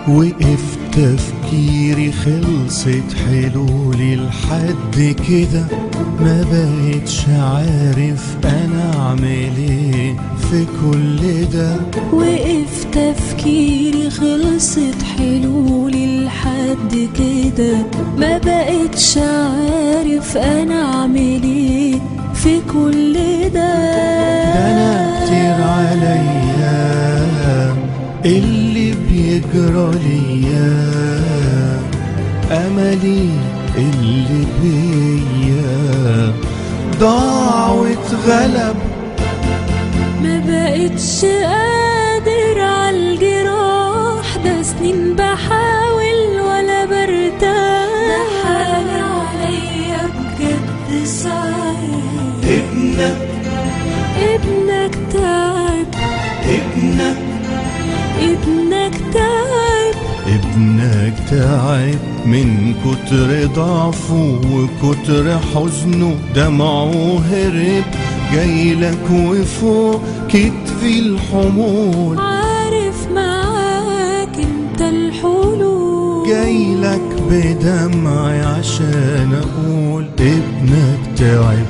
وقف تفكيري خلصت حلولي لحد كده ما بقتش عارف انا اعمل ايه في كل ده وقف تفكيري خلصت حلولي لحد كده ما بقتش عارف انا اعمل ايه في كل ده ده انا كتير عليا اللي بيجرى ليا املي اللي بيا ضاع واتغلب ما بقتش قادر عالجراح ده سنين بحاول ولا برتاح ده حال عليا بجد صعب ابنك ابنك تعب ابنك ابنك تعب ابنك تعب من كتر ضعفه وكتر حزنه دمعه هرب جايلك وفوق كتفي الحمول عارف معاك انت الحلول جايلك بدمعي عشان اقول ابنك تعب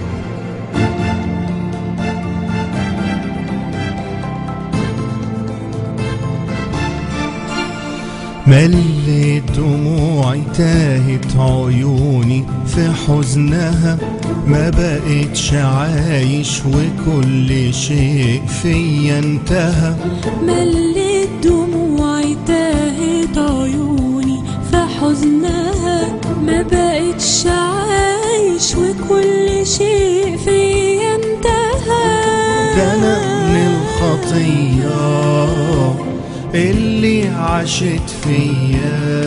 مليت دموعي تاهت عيوني في حزنها ما بقتش عايش وكل شيء فيا انتهى مليت دموعي تاهت عيوني في حزنها ما بقتش عايش وكل شيء فيا انتهى ده انا من الخطيه اللي عاشت فيا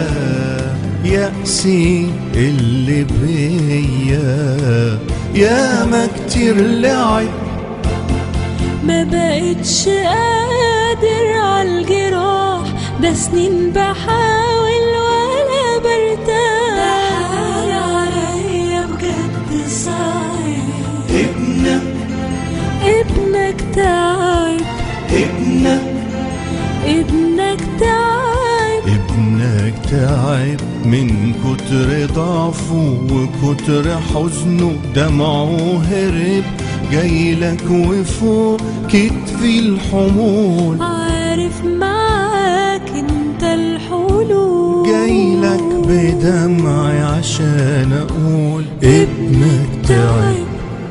يأسي اللي بيا يا ما كتير لعب ما بقتش قادر عالجراح ده سنين بحاول ولا برتاح ده حال عليا بجد صعب ابنك ابنك تعب ابنك ابنك تعب ابنك تعب من كتر ضعفه وكتر حزنه دمعه هرب جايلك وفوق كتفي الحمول عارف معاك انت الحلول جايلك بدمعي عشان اقول ابنك تعب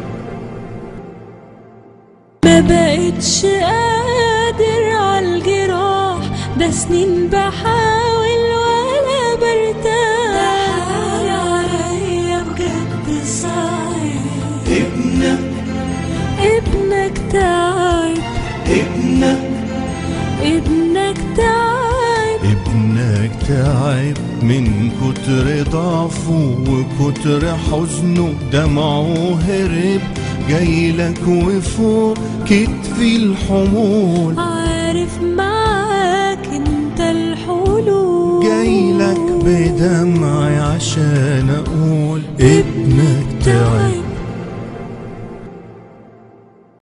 ما بقتش قادر عالجراح ده سنين بحاول ولا برتاح ده حال عليا بجد صعب ابنك ابنك تعب ابنك ابنك تعب ابنك تعب من كتر ضعفه وكتر حزنه دمعه هرب جايلك وفوق كتفي الحمول عارف معاك انت الحلول جايلك بدمعي عشان اقول ابنك تعب